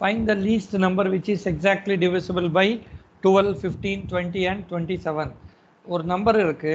find the least number which is exactly divisible by 12 15 20 and 27 ஒரு number இருக்கு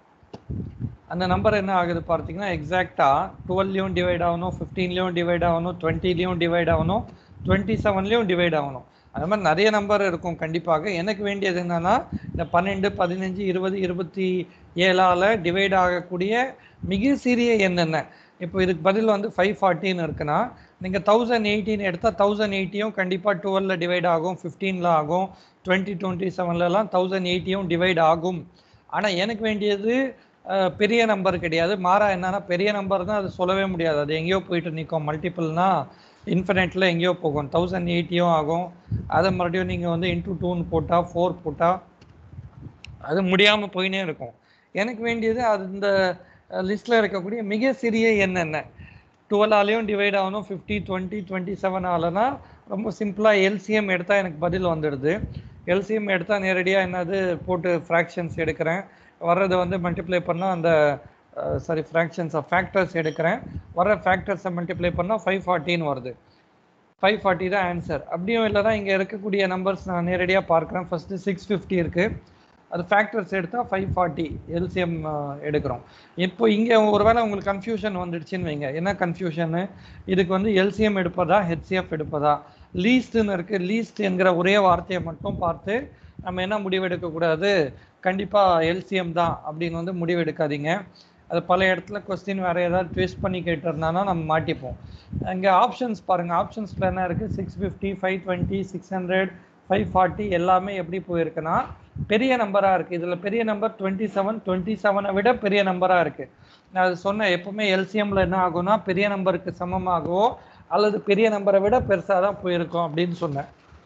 அந்த number என்ன ஆகுது பார்த்தீங்கன்னா எக்ஸாக்டாக டுவெல்லையும் டிவைட் ஆகணும் ஃபிஃப்டீன்லையும் டிவைட் ஆகணும் டுவெண்ட்டிலையும் டிவைட் ஆகணும் டுவெண்ட்டி செவன்லையும் டிவைட் ஆகணும் அது மாதிரி நிறைய நம்பர் இருக்கும் கண்டிப்பாக எனக்கு வேண்டியது என்னன்னா இந்த பன்னெண்டு பதினஞ்சு இருபது இருபத்தி ஏழால் டிவைட் ஆகக்கூடிய மிக சிறிய எண் என்ன இப்போ இதுக்கு பதில் வந்து ஃபைவ் ஃபார்ட்டின்னு இருக்குன்னா நீங்கள் தௌசண்ட் எயிட்டின் எடுத்தால் தௌசண்ட் எயிட்டியும் கண்டிப்பாக டுவெலில் டிவைட் ஆகும் ஃபிஃப்டீனில் ஆகும் டுவெண்ட்டி டுவெண்ட்டி செவன்லலாம் தௌசண்ட் எயிட்டியும் டிவைட் ஆகும் ஆனால் எனக்கு வேண்டியது அஹ், பெரிய நம்பர் கிடையாது மாறா என்னன்னா பெரிய நம்பர் தான் அது சொல்லவே முடியாது அது எங்கேயோ போயிட்டு நிற்கும் மல்டிபிள்னா இன்ஃபினிட்டில் எங்கேயோ போகும் தௌசண்ட் எயிட்டியும் ஆகும் அதை மறுபடியும் நீங்கள் வந்து இன்டூ டூன்னு போட்டால் ஃபோர் போட்டால் அது முடியாமல் போயினே இருக்கும் எனக்கு வேண்டியது அது இந்த லிஸ்ட்டில் இருக்கக்கூடிய மிக சிறிய எண் என்ன டுவெல்லாலையும் டிவைட் ஆகணும் ஃபிஃப்டி டுவெண்ட்டி டுவெண்ட்டி செவன் ஆலனா ரொம்ப சிம்பிளாக எல்சிஎம் எடுத்தால் எனக்கு பதில் வந்துடுது எல்சிஎம் எடுத்தால் நேரடியாக என்னது போட்டு ஃப்ராக்ஷன்ஸ் எடுக்கிறேன் வர்றதை வந்து மல்டிப்ளை பண்ணால் அந்த சாரி ஃப்ராக்ஷன்ஸ் ஃபேக்டர்ஸ் எடுக்கிறேன் வர ஃபேக்டர்ஸை மல்டிப்ளை பண்ணால் ஃபைவ் ஃபார்ட்டின்னு வருது ஃபைவ் ஃபார்ட்டி தான் ஆன்சர் அப்படியும் இல்லைனா இங்கே இருக்கக்கூடிய நம்பர்ஸ் நான் நேரடியாக பார்க்குறேன் ஃபஸ்ட்டு சிக்ஸ் ஃபிஃப்டி இருக்குது அது ஃபேக்டர்ஸ் எடுத்தால் ஃபைவ் ஃபார்ட்டி எல்சிஎம் எடுக்கிறோம் இப்போ இங்கே ஒருவேளை உங்களுக்கு கன்ஃபியூஷன் வந்துடுச்சுன்னு வைங்க என்ன கன்ஃபியூஷனு இதுக்கு வந்து எல்சிஎம் எடுப்பதா ஹெச்சிஎஃப் எடுப்பதா லீஸ்ட்னு இருக்குது லீஸ்ட் என்கிற ஒரே வார்த்தையை மட்டும் பார்த்து நம்ம என்ன முடிவு எடுக்கக்கூடாது கண்டிப்பாக எல்சிஎம் தான் அப்படின்னு வந்து முடிவு எடுக்காதீங்க அது பல இடத்துல கொஸ்டின் வேறு ஏதாவது ட்விஸ்ட் பண்ணி கேட்டிருந்தானா நம்ம மாட்டிப்போம் இங்கே ஆப்ஷன்ஸ் பாருங்கள் ஆப்ஷன்ஸில் என்ன இருக்குது six fifty five twenty six hundred five forty எல்லாமே எப்படி போயிருக்குன்னா பெரிய நம்பராக இருக்குது இதில் பெரிய நம்பர் டுவெண்ட்டி செவன் டுவெண்ட்டி செவனை விட பெரிய நம்பராக இருக்குது நான் அது சொன்னேன் எப்பவுமே எல்சிஎம்ல என்ன ஆகும்னா பெரிய நம்பருக்கு சமமாகவோ அல்லது பெரிய நம்பரை விட பெருசாக தான் போயிருக்கும் அப்படின்னு சொன்னேன்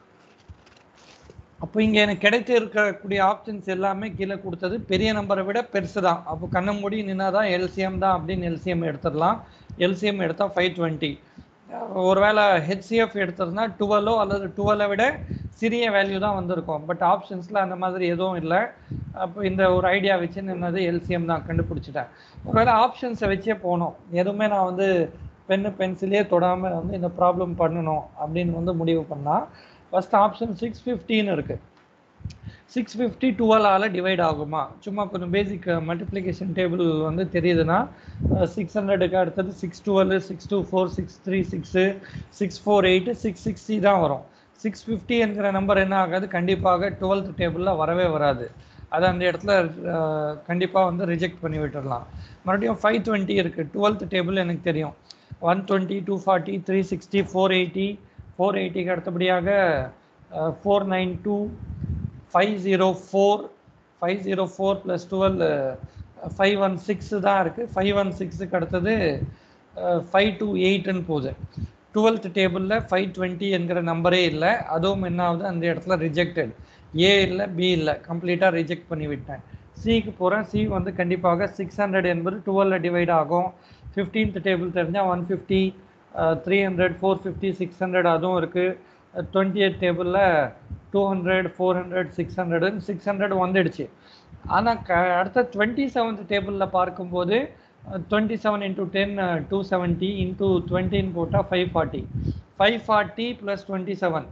அப்போ இங்கே எனக்கு கிடைத்து இருக்கக்கூடிய ஆப்ஷன்ஸ் எல்லாமே கீழே கொடுத்தது பெரிய நம்பரை விட பெருசு தான் அப்போ கண்ண மூடி நின்னா தான் எல்சிஎம் தான் அப்படின்னு எல்சிஎம் எடுத்துடலாம் எல்சிஎம் எடுத்தால் ஃபைவ் டுவெண்ட்டி ஒருவேளை ஹெச்சிஎஃப் எடுத்ததுன்னா டுவெலோ அல்லது டுவெலை விட சிறிய வேல்யூ தான் வந்திருக்கும் பட் ஆப்ஷன்ஸில் அந்த மாதிரி எதுவும் இல்லை அப்போ இந்த ஒரு ஐடியா வச்சு என்னது எல்சிஎம் தான் கண்டுபிடிச்சிட்டேன் ஒருவேளை ஆப்ஷன்ஸை வச்சே போகணும் எதுவுமே நான் வந்து பென்னு பென்சிலே தொடாமல் வந்து இந்த ப்ராப்ளம் பண்ணணும் அப்படின்னு வந்து முடிவு பண்ணால் ஃபர்ஸ்ட் ஆப்ஷன் சிக்ஸ் ஃபிஃப்டின்னு இருக்குது சிக்ஸ் ஃபிஃப்டி டுவெலால் டிவைட் ஆகுமா சும்மா கொஞ்சம் பேசிக் மல்டிப்ளிகேஷன் டேபிள் வந்து தெரியுதுன்னா சிக்ஸ் ஹண்ட்ரடுக்கு அடுத்தது six twelve six two four six three six six four eight six sixty தான் வரும் சிக்ஸ் ஃபிஃப்டி என்கிற நம்பர் என்ன ஆகாது கண்டிப்பாக டுவெல்த் டேபிளில் வரவே வராது அது அந்த இடத்துல கண்டிப்பாக வந்து ரிஜெக்ட் பண்ணி விட்டுடலாம் மறுபடியும் ஃபைவ் டுவெண்ட்டி இருக்குது டுவெல்த் டேபிள் எனக்கு தெரியும் one twenty two forty three sixty four eighty four எயிட்டிக்கு அடுத்தபடியாக four nine two five zero four five zero four plus twelve five one six தான் இருக்குது ஃபைவ் ஒன் சிக்ஸுக்கு அடுத்தது ஃபைவ் டூ எயிட்டுன்னு போகுது டுவெல்த் டேபிளில் ஃபைவ் டுவெண்ட்டி என்கிற நம்பரே இல்லை அதுவும் என்ன ஆகுது அந்த இடத்துல ரிஜெக்டட் ஏ இல்லை பி இல்லை கம்ப்ளீட்டாக ரிஜெக்ட் பண்ணி விட்டேன் சிக்கு போகிறேன் சி வந்து கண்டிப்பாக சிக்ஸ் ஹண்ட்ரட் என்பது டுவெலில் டிவைட் ஆகும் ஃபிஃப்டீன்த் டேபிள் தெரிஞ்சால் one fifty three hundred four fifty six hundred அதுவும் இருக்குது டுவெண்ட்டி எயிட் டேபிளில் two hundred four hundred six hundred six hundred வந்துடுச்சு ஆனால் க அடுத்த டுவெண்ட்டி செவன்த் டேபிளில் பார்க்கும்போது twenty seven into ten two seventy into டுவெண்ட்டின்னு போட்டால் five forty five forty plus twenty seven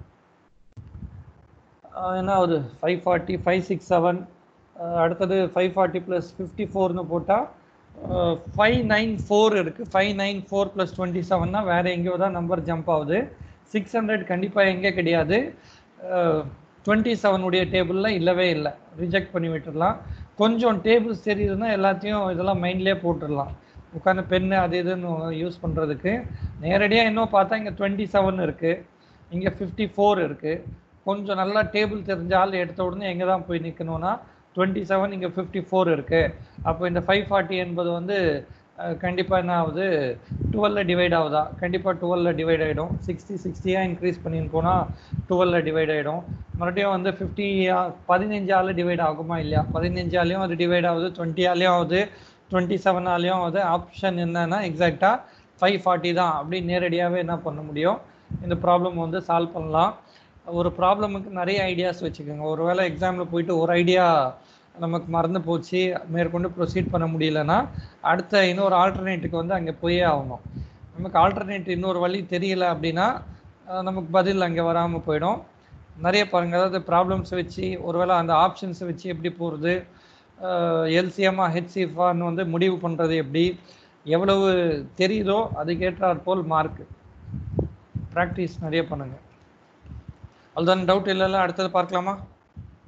என்ன ஆகுது five forty five six seven அடுத்தது ஃபைவ் ஃபார்ட்டி ப்ளஸ் ஃபிஃப்டி ஃபோர்னு போட்டால் ஃபைவ் நைன் ஃபோர் இருக்குது five nine four plus twenty செவன்னா வேறு எங்கேயோ தான் நம்பர் ஜம்ப் ஆகுது சிக்ஸ் ஹண்ட்ரட் கண்டிப்பாக எங்கே கிடையாது டுவெண்ட்டி செவனுடைய டேபிளில் இல்லவே இல்லை ரிஜெக்ட் பண்ணி விட்டுடலாம் கொஞ்சம் டேபிள்ஸ் தெரியுதுன்னா எல்லாத்தையும் இதெல்லாம் மைண்ட்லேயே போட்டுடலாம் உட்காந்து பென்னு அது இதுன்னு யூஸ் பண்ணுறதுக்கு நேரடியாக இன்னும் பார்த்தா இங்கே டுவெண்ட்டி செவன் இருக்குது இங்கே ஃபிஃப்டி ஃபோர் இருக்குது கொஞ்சம் நல்லா டேபிள் தெரிஞ்ச ஆள் எடுத்த உடனே எங்கே தான் போய் நிற்கணும்னா டுவெண்ட்டி செவன் இங்கே ஃபிஃப்டி ஃபோர் இருக்குது அப்போ இந்த ஃபைவ் ஃபார்ட்டி என்பது வந்து கண்டிப்பாக என்ன ஆகுது டுவெலில் டிவைட் ஆகுதா கண்டிப்பாக டுவெலில் டிவைட் ஆகிடும் சிக்ஸ்டி சிக்ஸ்டியாக இன்க்ரீஸ் பண்ணின்னு போனால் டுவெலில் டிவைட் ஆகிடும் மறுபடியும் வந்து ஃபிஃப்டி பதினஞ்சால் டிவைட் ஆகுமா இல்லையா பதினஞ்சாலையும் அது டிவைட் ஆகுது டுவெண்ட்டியாலையும் ஆகுது டுவெண்ட்டி செவனாலையும் ஆகுது ஆப்ஷன் என்னன்னா எக்ஸாக்டாக ஃபைவ் ஃபார்ட்டி தான் அப்படி நேரடியாகவே என்ன பண்ண முடியும் இந்த ப்ராப்ளம் வந்து சால்வ் பண்ணலாம் ஒரு ப்ராப்ளமுக்கு நிறைய ஐடியாஸ் வச்சுக்கோங்க ஒருவேளை எக்ஸாமில் போயிட்டு ஒரு ஐடியா நமக்கு மறந்து போச்சு மேற்கொண்டு ப்ரொசீட் பண்ண முடியலன்னா அடுத்த இன்னொரு ஆல்டர்னேட்டுக்கு வந்து அங்கே போயே ஆகணும் நமக்கு ஆல்டர்னேட் இன்னொரு வழி தெரியல அப்படின்னா அஹ் நமக்கு பதில் அங்கே வராமல் போயிடும் நிறைய பாருங்கள் அதாவது ப்ராப்ளம்ஸ் வச்சு ஒருவேளை அந்த ஆப்ஷன்ஸை வச்சு எப்படி போகிறது எல்சிஎம்மா ஹெச்சிஎஃப்ஆன்னு வந்து முடிவு பண்ணுறது எப்படி எவ்வளவு தெரியுதோ அதுக்கேற்றாற் போல் மார்க் ப்ராக்டிஸ் நிறைய பண்ணுங்க அதுதான் டவுட் இல்லைல்ல அடுத்தது பார்க்கலாமா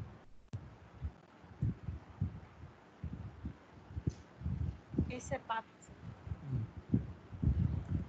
எஸ் சார் பார்த்து